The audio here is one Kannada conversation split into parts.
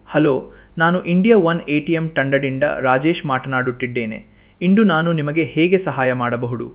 ಹಲೋ ನಾನು India One A T M ತಂಡದಿಂದ ರಾಜೇಶ್ ಮಾತನಾಡುತ್ತಿದ್ದೇನೆ ಇಂದು ನಾನು ನಿಮಗೆ ಹೇಗೆ ಸಹಾಯ ಮಾಡಬಹುದು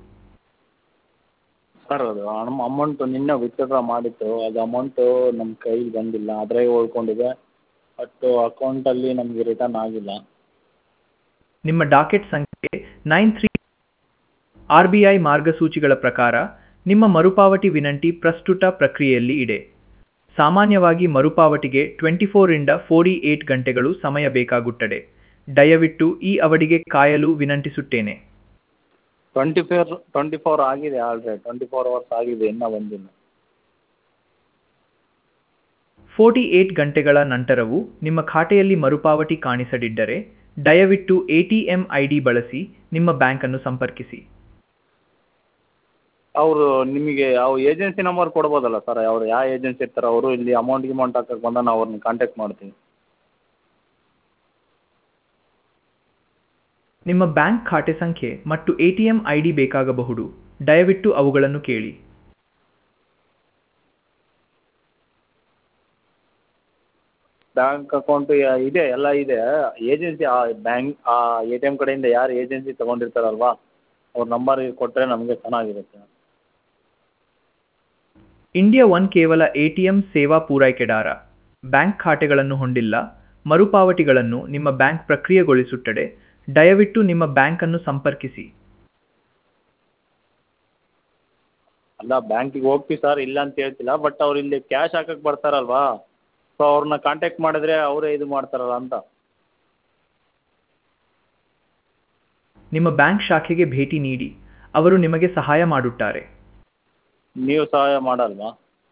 ಸರ್ ಅದು ಹಣ ಅಮೌಂಟು ನಿನ್ನೆ ವಿತ್ಡ್ರಾ ಮಾಡಿತ್ತು ಅದು ಅಮೌಂಟು ನಮ್ಮ ಕೈಗೆ ಬಂದಿಲ್ಲ ಅದರಾಗೆ ಉಳ್ಕೊಂಡಿದೆ ಬಟ್ಟು ಅಕೌಂಟಲ್ಲಿ ನಮಗೆ ರಿಟರ್ನ್ ಆಗಿಲ್ಲ ನಿಮ್ಮ ಡಾಕೆಟ್ ಸಂಖ್ಯೆ nine three R B I ಮಾರ್ಗಸೂಚಿಗಳ ಪ್ರಕಾರ ನಿಮ್ಮ ಮರುಪಾವತಿ ವಿನಂತಿ ಪ್ರಸ್ತುತ ಪ್ರಕ್ರಿಯೆಯಲ್ಲಿ ಇದೆ ಸಾಮಾನ್ಯವಾಗಿ ಮರುಪಾವತಿಗೆ ಟ್ವೆಂಟಿ ಫೋರಿಂದ ಫೋರ್ಟಿ ಏಟ್ ಗಂಟೆಗಳು ಸಮಯ ಬೇಕಾಗುತ್ತದೆ ದಯವಿಟ್ಟು ಈ ಅವಧಿಗೆ ಕಾಯಲು ವಿನಂತಿಸುತ್ತೇನೆ ಟ್ವೆಂಟಿ ಫೋರ್ ಟ್ವೆಂಟಿ ಫೋರ್ ಆಗಿದೆ ಆಲ್ರೆಡಿ ಟ್ವೆಂಟಿ ಫೋರ್ ಅವರ್ಸ್ ಆಗಿದೆ ಇನ್ನೂ ಬಂದಿಲ್ಲ ಫೋರ್ಟಿ ಏಟ್ ಗಂಟೆಗಳ ನಂತರವೂ ನಿಮ್ಮ ಖಾತೆಯಲ್ಲಿ ಮರುಪಾವತಿ ಕಾಣಿಸದಿದ್ದರೆ ದಯವಿಟ್ಟು A T M I D ಬಳಸಿ ನಿಮ್ಮ ಬ್ಯಾಂಕನ್ನು ಸಂಪರ್ಕಿಸಿ ಅವರು ನಿಮಗೆ ಯಾವ ಏಜೆನ್ಸಿ ನಂಬರ್ ಕೊಡ್ಬೋದಲ್ಲ ಸರ್ ಅವ್ರು ಯಾವ ಏಜೆನ್ಸಿ ಇರ್ತಾರೆ ಅವರು ಇಲ್ಲಿ ಅಮೌಂಟ್ ಗಿಮೌಂಟ್ ಹಾಕಕ್ಕೆ ಬಂದಾಗ ನಾವು ಅವ್ರನ್ನ ಕಾಂಟ್ಯಾಕ್ಟ್ ಮಾಡ್ತೀವಿ ನಿಮ್ಮ ಬ್ಯಾಂಕ್ ಖಾತೆ ಸಂಖ್ಯೆ ಮತ್ತು A T M I D ಬೇಕಾಗಬಹುದು ದಯವಿಟ್ಟು ಅವುಗಳನ್ನು ಕೇಳಿ ಬ್ಯಾಂಕ್ ಅಕೌಂಟು ಇದೆ ಎಲ್ಲ ಇದೆ ಏಜೆನ್ಸಿ ಆ ಬ್ಯಾಂಕ್ ಆ ಎ ಟಿ ಎಮ್ ಕಡೆಯಿಂದ ಯಾರು ಏಜೆನ್ಸಿ ತೊಗೊಂಡಿರ್ತಾರಲ್ವಾ ಅವ್ರ ನಂಬರ್ ಕೊಟ್ಟರೆ ನಮಗೆ ಚೆನ್ನಾಗಿರುತ್ತೆ ಇಂಡಿಯಾ ಒನ್ ಕೇವಲ ಎ ಟಿ ಎಂ ಸೇವಾ ಪೂರೈಕೆದಾರ ಬ್ಯಾಂಕ್ ಖಾತೆಗಳನ್ನು ಹೊಂದಿಲ್ಲ ಮರುಪಾವತಿಗಳನ್ನು ನಿಮ್ಮ ಬ್ಯಾಂಕ್ ಪ್ರಕ್ರಿಯೆಗೊಳಿಸುತ್ತದೆ ದಯವಿಟ್ಟು ನಿಮ್ಮ ಬ್ಯಾಂಕನ್ನು ಸಂಪರ್ಕಿಸಿ ಅಲ್ಲ ಬ್ಯಾಂಕಿಗೆ ಹೋಗ್ತೀವಿ ಸರ್ ಇಲ್ಲ ಅಂತ ಹೇಳ್ತಿಲ್ಲ ಬಟ್ ಅವ್ರು ಇಲ್ಲಿ ಕ್ಯಾಶ್ ಹಾಕಕ್ಕೆ ಬರ್ತಾರಲ್ವಾ ಸೊ ಅವ್ರನ್ನ ಕಾಂಟ್ಯಾಕ್ಟ್ ಮಾಡಿದ್ರೆ ಅವರೇ ಇದು ಮಾಡ್ತಾರಲ್ಲ ಅಂತ ನಿಮ್ಮ ಬ್ಯಾಂಕ್ ಶಾಖೆಗೆ ಭೇಟಿ ನೀಡಿ ಅವರು ನಿಮಗೆ ಸಹಾಯ ಮಾಡುತ್ತಾರೆ ನೀವು ಸಹಾಯ ಮಾಡಲ್ವಾ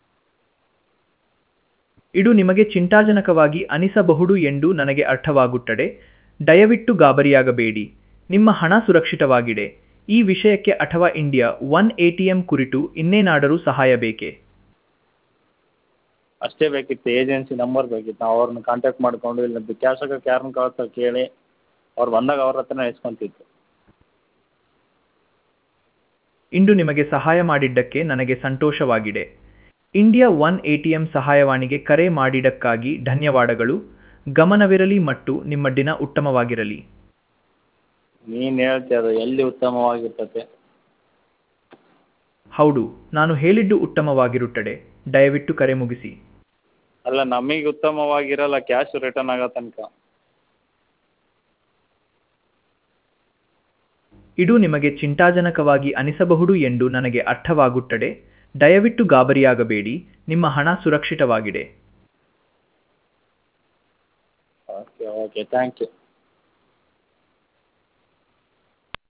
ಇದು ನಿಮಗೆ ಚಿಂತಾಜನಕವಾಗಿ ಅನಿಸಬಹುದು ಎಂದು ನನಗೆ ಅರ್ಥವಾಗುತ್ತದೆ ದಯವಿಟ್ಟು ಗಾಬರಿಯಾಗಬೇಡಿ ನಿಮ್ಮ ಹಣ ಸುರಕ್ಷಿತವಾಗಿದೆ ಈ ವಿಷಯಕ್ಕೆ ಅಥವಾ India One A T M ಕುರಿತು ಇನ್ನೇನಾದರೂ ಸಹಾಯ ಬೇಕೇ ಅಷ್ಟೇ ಬೇಕಿತ್ತು ಏಜೆನ್ಸಿ ನಂಬರ್ ಬೇಕಿತ್ತು ನಾವು ಅವ್ರನ್ನ ಕಾಂಟ್ಯಾಕ್ಟ್ ಮಾಡಿಕೊಂಡು ಇಲ್ಲ ಕ್ಯಾಶ್ ಹಾಕಕ್ಕೆ ಯಾರನ್ನ ಕಳಿಸ್ತಾರೆ ಕೇಳಿ ಅವ್ರು ಬಂದಾಗ ಅವ್ರ ಹತ್ರನೇ ಇಸ್ಕೊಂತಿತ್ತು ಇಂದು ನಿಮಗೆ ಸಹಾಯ ಮಾಡಿದ್ದಕ್ಕೆ ನನಗೆ ಸಂತೋಷವಾಗಿದೆ India One A T M ಸಹಾಯವಾಣಿಗೆ ಕರೆ ಮಾಡಿದ್ದಕ್ಕಾಗಿ ಧನ್ಯವಾದಗಳು ಗಮನವಿರಲಿ ಮತ್ತು ನಿಮ್ಮ ದಿನ ಉತ್ತಮವಾಗಿರಲಿ ನೀನು ಹೇಳ್ತೀಯ ಅದು ಎಲ್ಲಿ ಉತ್ತಮವಾಗಿರ್ತತೆ ಹೌದು ನಾನು ಹೇಳಿದ್ದು ಉತ್ತಮವಾಗಿರುತ್ತದೆ ದಯವಿಟ್ಟು ಕರೆ ಮುಗಿಸಿ ಅಲ್ಲ ನಮಗೆ ಉತ್ತಮವಾಗಿರಲ್ಲ ಕ್ಯಾಶ್ ರಿಟರ್ನ್ ಆಗೋ ತನಕ ಇದು ನಿಮಗೆ ಚಿಂತಾಜನಕವಾಗಿ ಅನಿಸಬಹುದು ಎಂದು ನನಗೆ ಅರ್ಥವಾಗುತ್ತದೆ ದಯವಿಟ್ಟು ಗಾಬರಿಯಾಗಬೇಡಿ ನಿಮ್ಮ ಹಣ ಸುರಕ್ಷಿತವಾಗಿದೆ ಓಕೆ ಓಕೆ ಥ್ಯಾಂಕ್ ಯು